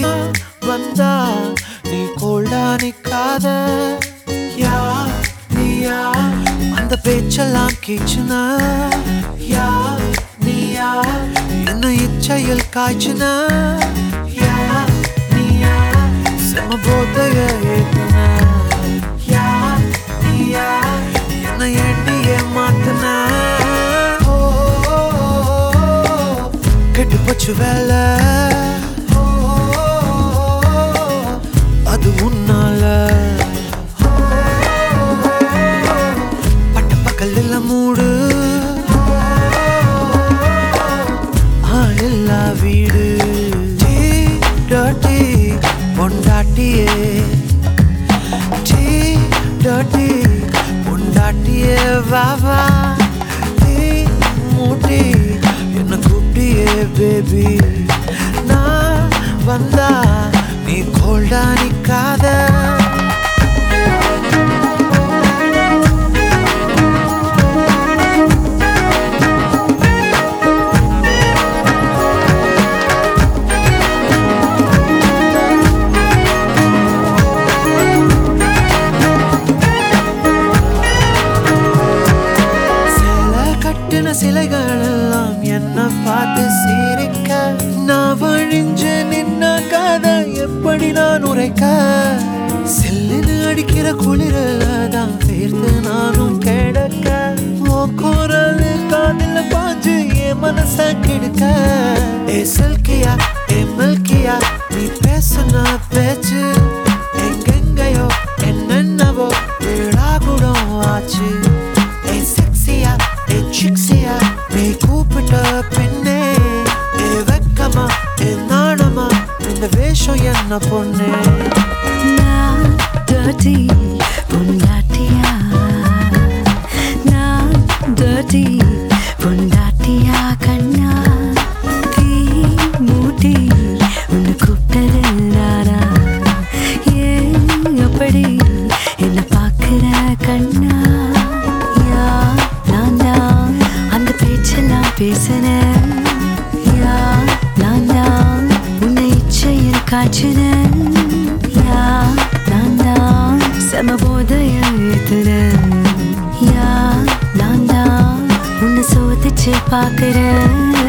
வந்தா நீ கோல்டா நிக்காத யா நீயா அந்த பேச்செல்லாம் கீச்சுனா யா நீயா என்ன இச்சையில் காய்ச்சுனா யா நீயா செம போதைய ஏத்துனா யா நீயா என்ன எண்ணிய மாத்துன ஓ, கெட்டு போச்சு வேலை ஓ, அது உன்னால பட்ட பகலில் மூடு ஆளில்லா வீடு டீ டாட்டி பொண்டாட்டியே டீ டாட்டி பொண்டாட்டியே வா வா டீ மூட்டி என்ன கூப்பிட்டியே பேபி நான் வந்தா நீ கோல்டா நிக்காத சில கட்டின சிலைகள் எல்லாம் என்ன பார்த்து சிரிக்க நான் வழிஞ்சு நின்ன கதை எப்படி நான் உரைக்க சில்லுன்னு அடிக்கிற குளிரல தான் பேர்த்து நானும் கிடக்க உன் குரல் காதில் பாஞ்சு என் மனச கெடுக்க ஏ சில்கியா ஏ மில்கியா நீ பேசுன பேச்சு எங்கெங்கயோ என்னென்னவோ வீடாகுடம் ஆச்சு ஏ செக்ஸியா ஏ சிக்ஸியா நீ கூப்பிட்ட பெண்ணே ஏ வெக்கமா ஏ நாணமா இந்த வேஷம் என்ன பொண்ணே நான் dirty பொண்டாட்டியா நான் dirty பொண்டாட்டியா கண்ணா தீ மூட்டி உன்னை கூப்பிட்டது நானா ஏன் அப்படி என்ன பார்க்கிற கண்ணா யா நான் தான் அந்த பேச்செல்லாம் பேசினேன் யா நான் தான் உன்னை இச்சையில் காய்ச்சினேன் யா நான் தான் செம போதைய ஏத்துனேன் யா நான் தான் உன்னை சோதிச்சு பார்க்கிறேன்